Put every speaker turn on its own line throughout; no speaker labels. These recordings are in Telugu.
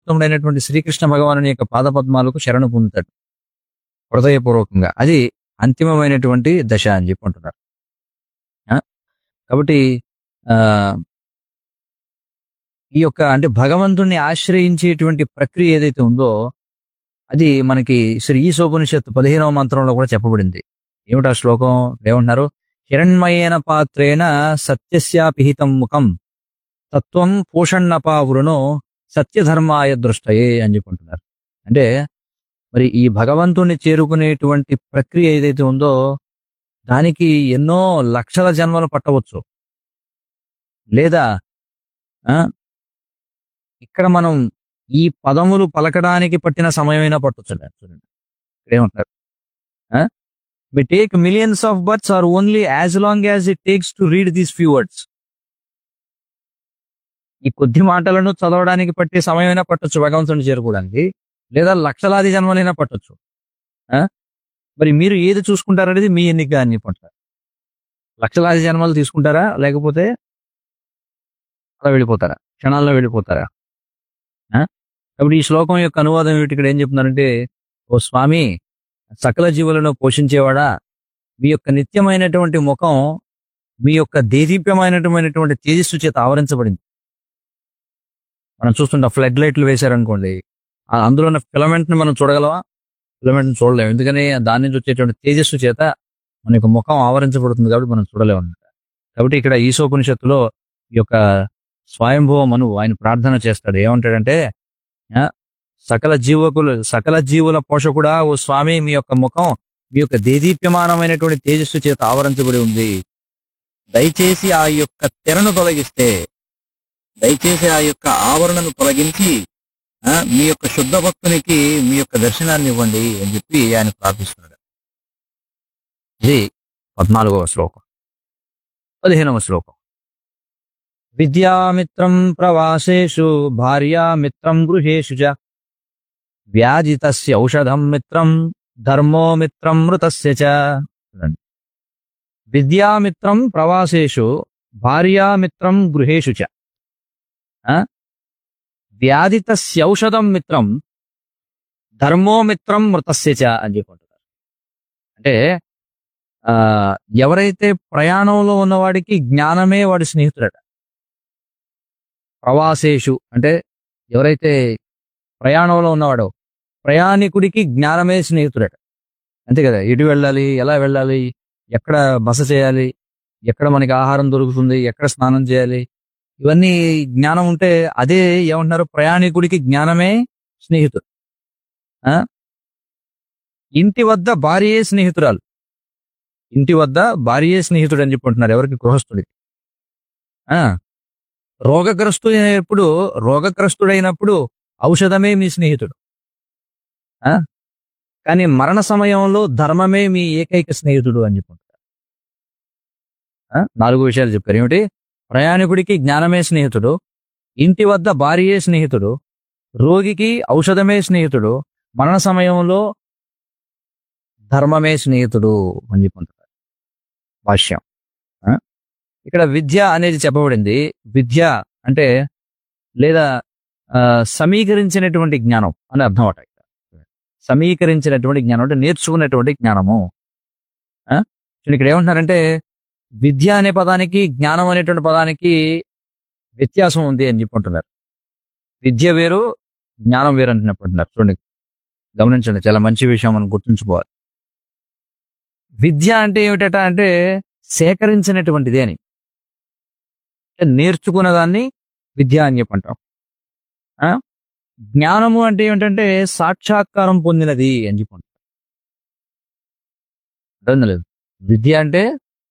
పురుషోత్తముడైనటువంటి శ్రీకృష్ణ భగవాను యొక్క పాదపద్మాలకు శరణు పొందుతాడు హృదయపూర్వకంగా అది అంతిమమైనటువంటి దశ అని చెప్పి అంటున్నారు ఆ? కాబట్టి ఆ ఈ యొక్క అంటే భగవంతుణ్ణి ఆశ్రయించేటువంటి ప్రక్రియ ఏదైతే ఉందో అది మనకి శ్రీ ఈశోపనిషత్తు పదిహేనవ మంత్రంలో కూడా చెప్పబడింది ఏమిటా శ్లోకం ఏమంటున్నారు హిరణ్మయేన పాత్రేణ సత్యస్యాపిహితం ముఖం తత్వం పోషణపావురును సత్యధర్మాయ దృష్టయే అని చెప్పుకుంటున్నారు అంటే మరి ఈ భగవంతుణ్ణి చేరుకునేటువంటి ప్రక్రియ ఏదైతే ఉందో దానికి ఎన్నో లక్షల జన్మలు పట్టవచ్చు లేదా ఆ, ఇక్కడ మనం ఈ పదములు పలకడానికి పట్టిన సమయమైనా పట్టొచ్చు చూడండి ఇక్కడ ఏమంటారు we take millions of birds are only as long as it takes to read these few words ఈ కొద్ది మాటలను చదవడానికి పట్టే సమయమైనా పట్టొచ్చు భగవంతుని చేరుకోవడానికి లేదా లక్షలాది జన్మలైనా పట్టొచ్చు ఆ? మరి మీరు ఏది చూసుకుంటారనేది మీ ఎన్నిక అని చెప్పంటారు లక్షలాది జన్మలు తీసుకుంటారా లేకపోతే అలా వెళ్ళిపోతారా క్షణాల్లో వెళ్ళిపోతారా ఆ? కాబట్టి ఈ శ్లోకం యొక్క అనువాదం ఏమిటి ఇక్కడ ఏం చెప్తున్నారంటే ఓ స్వామి సకల జీవులను పోషించేవాడా మీ యొక్క నిత్యమైనటువంటి ముఖం మీ యొక్క దేదీప్యమైనటువంటి తేజస్సు చేత ఆవరించబడింది మనం చూస్తుంటాం ఫ్లడ్ లైట్లు వేశారనుకోండి ఆ అందులో ఉన్న ఫిలమెంట్ ని మనం చూడగలమా ఫిలమెంట్ ని చూడలేము ఎందుకని దాని నుంచి వచ్చేటువంటి తేజస్సు చేత మన యొక్క ముఖం ఆవరించబడుతుంది కాబట్టి మనం చూడలేము అన్నమాట కాబట్టి ఇక్కడ ఈశోపనిషత్తులో ఈ యొక్క స్వయంభవ మను ఆయన ప్రార్థన చేస్తాడు ఏమంటాడంటే ఆ, సకల జీవకులు సకల జీవుల పోషకుడా ఓ స్వామి మీ యొక్క ముఖం మీ యొక్క దేదీప్యమానమైనటువంటి తేజస్సు చేత ఆవరించబడి ఉంది దయచేసి ఆ యొక్క తెరను తొలగిస్తే దయచేసి ఆ యొక్క ఆవరణను తొలగించి ఆ, మీ యొక్క శుద్ధ భక్తునికి మీ యొక్క దర్శనాన్ని ఇవ్వండి అని చెప్పి ఆయన ప్రార్థిస్తున్నాడు ఇది పద్నాలుగవ శ్లోకం పదిహేనవ శ్లోకం విద్యామిత్రం ప్రవాసేషు భార్యామిత్రం గృహేషు చ వ్యాజితస్య ఔషధం మిత్రం ధర్మో మిత్రం మృతస్య చ చూడండి. విద్యామిత్రం ప్రవాసేషు భార్యామిత్రం గృహేషు చ ఆ? వ్యాధితస్యౌషధం మిత్రం ధర్మో మిత్రం మృతస్య చ అని చెప్పుకుంటున్నారు అంటే ఆ ఎవరైతే ప్రయాణంలో ఉన్నవాడికి జ్ఞానమే వాడి స్నేహితుడట ప్రవాసేషు అంటే ఎవరైతే ప్రయాణంలో ఉన్నవాడో ప్రయాణికుడికి జ్ఞానమే స్నేహితుడట అంతే కదా ఎటు వెళ్ళాలి ఎలా వెళ్ళాలి ఎక్కడ బస చేయాలి ఎక్కడ మనకి ఆహారం దొరుకుతుంది ఎక్కడ స్నానం చేయాలి ఇవన్నీ జ్ఞానం ఉంటే అదే ఏమంటున్నారు ప్రయాణికుడికి జ్ఞానమే స్నేహితుడు ఆ? ఇంటి వద్ద భార్యే స్నేహితురాలు ఇంటి వద్ద భార్యే స్నేహితుడు అని చెప్పుకుంటున్నారు ఎవరికి గృహస్థుడికి ఆ రోగగ్రస్తుడైనప్పుడు రోగగ్రస్తుడైనప్పుడు ఔషధమే మీ స్నేహితుడు ఆ కానీ మరణ సమయంలో ధర్మమే మీ ఏకైక స్నేహితుడు అని చెప్పుకుంటారు ఆ? నాలుగు విషయాలు చెప్పారు ఏమిటి ప్రయాణికుడికి జ్ఞానమే స్నేహితుడు ఇంటి వద్ద భార్యే స్నేహితుడు రోగికి ఔషధమే స్నేహితుడు మరణ సమయంలో ధర్మమే స్నేహితుడు అని చెప్పుకుంటారు భాష్యం ఆ? ఇక్కడ విద్య అనేది చెప్పబడింది విద్య అంటే లేదా ఆ, సమీకరించినటువంటి జ్ఞానం అని అర్థం అట ఇక్కడ సమీకరించినటువంటి జ్ఞానం అంటే నేర్చుకున్నటువంటి జ్ఞానము ఆ? చూడండి ఇక్కడ ఏమంటున్నారంటే విద్య అనే పదానికి జ్ఞానం అనేటువంటి పదానికి వ్యత్యాసం ఉంది అని చెప్పుకుంటున్నారు విద్య వేరు జ్ఞానం వేరు అంటున్నట్టున్నారు చూడండి గమనించండి చాలా మంచి విషయం మనం గుర్తుంచుకోవాలి విద్య అంటే ఏమిటట అంటే సేకరించినటువంటిది అని అంటే నేర్చుకున్న దాన్ని విద్య అని చెప్పంటాం ఆ? జ్ఞానము అంటే ఏమిటంటే సాక్షాత్కారం పొందినది అని చెప్పంటాం అర్థం లేదు విద్య అంటే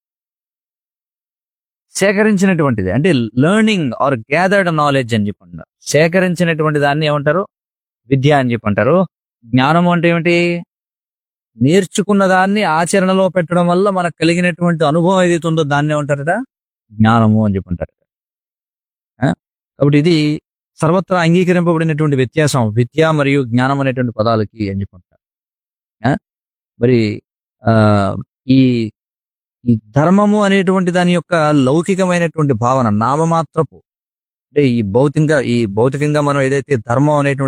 సేకరించినటువంటిది అంటే లెర్నింగ్ ఆర్ గ్యాదర్డ్ నాలెడ్జ్ అని చెప్పంటారు సేకరించినటువంటి దాన్ని ఏమంటారు విద్య అని చెప్పంటారు జ్ఞానము అంటే ఏమిటి నేర్చుకున్న దాన్ని ఆచరణలో పెట్టడం వల్ల మనకు కలిగినటువంటి అనుభవం ఏదైతే ఉందో దాన్ని ఏమంటారట జ్ఞానము అని చెప్పంటారు ఆ? కాబట్టి ఇది సర్వత్రా అంగీకరింపబడినటువంటి వ్యత్యాసం విద్య మరియు జ్ఞానం అనేటువంటి పదాలకి అని చెప్పంటారు ఆ? మరి ఆ ఈ ఈ ధర్మము అనేటువంటి దాని యొక్క లౌకికమైనటువంటి భావన నామమాత్రపు అంటే ఈ భౌతికంగా ఈ భౌతికంగా మనం ఏదైతే ధర్మం అనేటువంటి